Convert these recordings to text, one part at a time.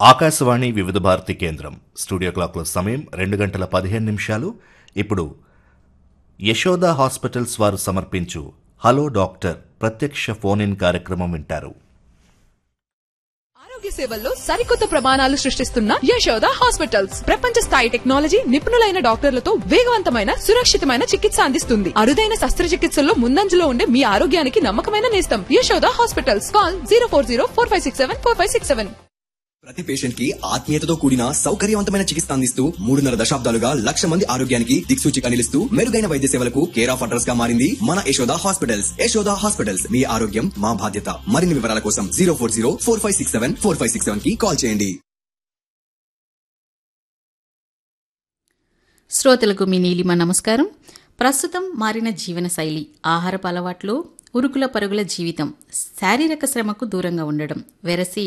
ఆకాశవాణి వివిధ భారతి కేంద్రం స్టూడియో క్లాక్లో సమయం రెండు గంటల పదిహేను నిమిషాలు ఇప్పుడు యశోద హాస్పిటల్స్ వారు సమర్పించు హలో డాక్టర్ ప్రత్యక్ష ఫోన్ ఇన్ కార్యక్రమం వింటారు ఆరోగ్య సేవల్లో సరికొత్త ప్రమాణాలు సృష్టిస్తున్న యశోద హాస్పిటల్స్ ప్రపంచ స్థాయి టెక్నాలజీ నిపుణులైన డాక్టర్లతో వేగవంతమైన సురక్షితమైన చికిత్స అందిస్తుంది అరుదైన శస్త్రచికిత్సల్లో ముందంజలో ఉండే మీ ఆరోగ్యానికి నమ్మకమైన నేస్తం Yashoda hospitals call zero four zero four five six seven four five six seven ప్రతి పేషెంట్ కి ఆత్మీయతతో కూడిన సౌకర్యవంతమైన చికిత్స అందిస్తూ మూడున్నర దశాబ్దాలుగా లక్ష మంది ఆరోగ్యానికి దిక్సూచిగా నిలుస్తూ మెరుగైన వైద్య సేవలకు కేర్ ఆఫ్ అడ్రస్ గా మారింది మన యశోద హాస్పిటల్స్ యశోద హాస్పిటల్స్ మీ ఆరోగ్యం మా బాధ్యత మరిన్ని వివరాల కోసం zero four zero four five six seven four five six seven కి కాల్ చేయండి శ్రోతలకు మీ నీలిమ నమస్కారం ప్రస్తుతం మారిన జీవనశైలి ఆహారపు అలవాట్లు ఉరుకుల పరుగుల జీవితం శారీరక శ్రమకు దూరంగా ఉండడం వెరసి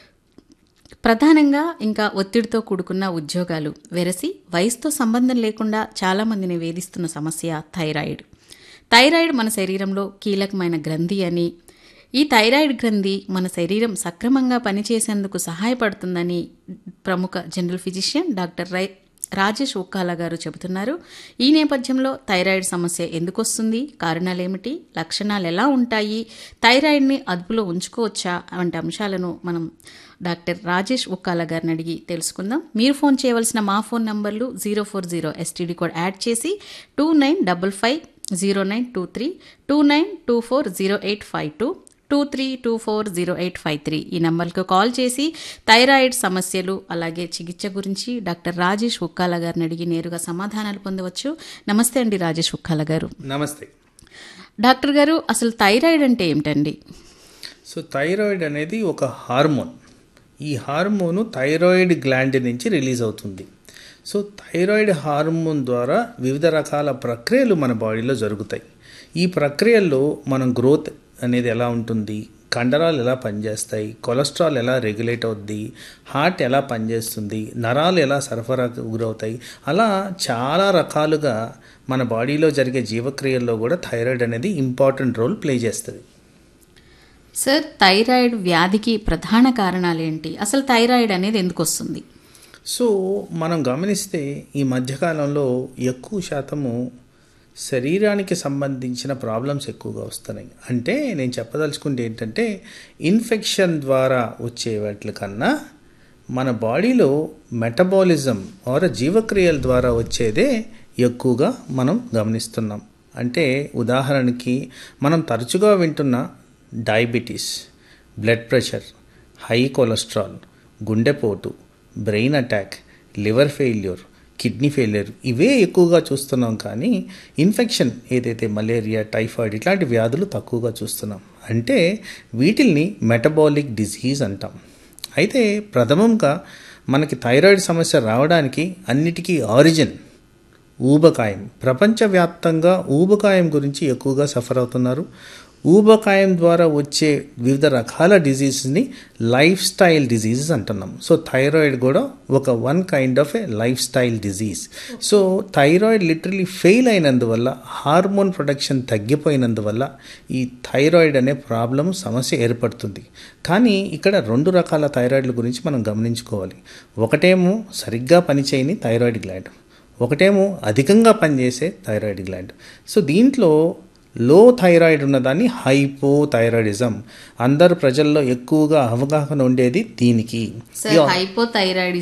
ప్రధానంగా ఇంకా ఒత్తిడితో కూడుకున్న ఉద్యోగాలు వెరసి వయసుతో సంబంధం లేకుండా చాలామందిని వేధిస్తున్న సమస్య థైరాయిడ్ థైరాయిడ్ మన శరీరంలో కీలకమైన గ్రంథి అని ఈ థైరాయిడ్ గ్రంథి మన శరీరం సక్రమంగా పనిచేసేందుకు సహాయపడుతుందని ప్రముఖ general physician doctor Rai Rajesh Ukkala గారు చెబుతున్నారు ఈ నేపథ్యంలో థైరాయిడ్ సమస్య ఎందుకు వస్తుంది కారణాలేమిటి లక్షణాలు ఎలా ఉంటాయి థైరాయిడ్ని అదుపులో ఉంచుకోవచ్చా వంటి అంశాలను మనం డాక్టర్ రాజేష్ ఉక్కాల గారిని అడిగి తెలుసుకుందాం మీరు ఫోన్ చేయవలసిన మా ఫోన్ నంబర్లు zero four zero STD code add చేసి two nine double five zero nine two three two nine two four zero eight five two two three two four zero eight five three ఈ నెంబర్కి call చేసి thyroid సమస్యలు అలాగే చికిత్స గురించి doctor Rajesh ఉక్కాల గారిని అడిగి నేరుగా సమాధానాలు పొందవచ్చు నమస్తే అండి రాజేష్ ఉక్కాల గారు నమస్తే డాక్టర్ గారు అసలు థైరాయిడ్ అంటే ఏమిటండి సో థైరాయిడ్ అనేది ఒక హార్మోన్ ఈ హార్మోను థైరాయిడ్ గ్లాండ్ నుంచి రిలీజ్ అవుతుంది సో థైరాయిడ్ హార్మోన్ ద్వారా వివిధ రకాల ప్రక్రియలు మన బాడీలో జరుగుతాయి ఈ ప్రక్రియల్లో మనం గ్రోత్ అనేది ఎలా ఉంటుంది కండరాలు ఎలా పనిచేస్తాయి కొలెస్ట్రాల్ ఎలా రెగ్యులేట్ అవుద్ది హార్ట్ ఎలా పనిచేస్తుంది నరాలు ఎలా సరఫరా గురవుతాయి అలా చాలా రకాలుగా మన బాడీలో జరిగే జీవక్రియల్లో కూడా థైరాయిడ్ అనేది ఇంపార్టెంట్ రోల్ ప్లే చేస్తుంది సార్ థైరాయిడ్ వ్యాధికి ప్రధాన కారణాలు ఏంటి అసలు థైరాయిడ్ అనేది ఎందుకు వస్తుంది సో మనం గమనిస్తే ఈ మధ్యకాలంలో ఎక్కువ శాతము శరీరానికి సంబంధించిన ప్రాబ్లమ్స్ ఎక్కువగా వస్తున్నాయి అంటే నేను చెప్పదలుచుకుంటే ఏంటంటే ఇన్ఫెక్షన్ ద్వారా వచ్చే వాటి కన్నా మన బాడీలో మెటబాలిజం ఆర్ జీవక్రియల ద్వారా వచ్చేదే ఎక్కువగా మనం గమనిస్తున్నాం అంటే ఉదాహరణకి మనం తరచుగా వింటున్న diabetes blood pressure high cholesterol గుండెపోటు brain attack liver failure kidney failure ఇవే ఎక్కువగా చూస్తున్నాం కానీ ఇన్ఫెక్షన్ ఏదైతే మలేరియా టైఫాయిడ్ ఇట్లాంటి వ్యాధులు తక్కువగా చూస్తున్నాం అంటే వీటిల్ని మెటబాలిక్ డిజీజ్ అంటాం అయితే ప్రథమంగా మనకి థైరాయిడ్ సమస్య రావడానికి అన్నిటికీ ఆరిజిన్ ఊబకాయం ప్రపంచవ్యాప్తంగా ఊబకాయం గురించి ఎక్కువగా సఫర్ అవుతున్నారు ఊబకాయం ద్వారా వచ్చే వివిధ రకాల డిజీజెస్ని లైఫ్ స్టైల్ డిజీజెస్ అంటున్నాం సో థైరాయిడ్ కూడా ఒక one kind of a lifestyle disease so thyroid literally fail అయినందువల్ల హార్మోన్ ప్రొడక్షన్ తగ్గిపోయినందువల్ల ఈ థైరాయిడ్ అనే ప్రాబ్లం సమస్య ఏర్పడుతుంది కానీ ఇక్కడ రెండు రకాల థైరాయిడ్ల గురించి మనం గమనించుకోవాలి ఒకటేమో సరిగ్గా పనిచేయని థైరాయిడ్ గ్లాండ్ ఒకటేమో అధికంగా పనిచేసే థైరాయిడ్ గ్లాండ్ సో దీంట్లో లో థైరాయిడ్ ఉన్నదాన్ని హైపో థైరాయిడిజం అందరు ప్రజల్లో ఎక్కువగా అవగాహన ఉండేది దీనికి సార్ హైపోథైరాయిడ్